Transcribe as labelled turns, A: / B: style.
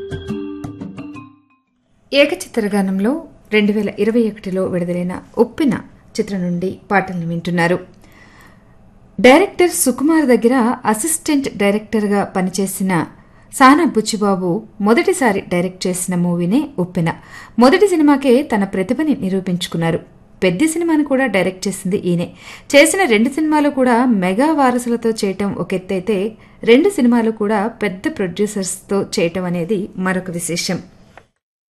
A: ఏకచిత్రగానంలో రెండు వేల ఇరవై ఒకటిలో విడుదలైన ఉప్పిన చిత్రం నుండి పాటలను వింటున్నారు డైరెక్టర్ సుకుమార్ దగ్గర అసిస్టెంట్ డైరెక్టర్గా పనిచేసిన సానా బుచ్చిబాబు మొదటిసారి డైరెక్ట్ చేసిన మూవీనే ఉప్పెన మొదటి సినిమాకే తన ప్రతిభని నిరూపించుకున్నారు పెద్ద సినిమాను కూడా డైరెక్ట్ చేసింది ఈయనే చేసిన రెండు సినిమాలు కూడా మెగా వారసులతో చేయటం ఒక ఎత్తైతే రెండు సినిమాలు కూడా పెద్ద ప్రొడ్యూసర్స్తో చేయటం అనేది మరొక విశేషం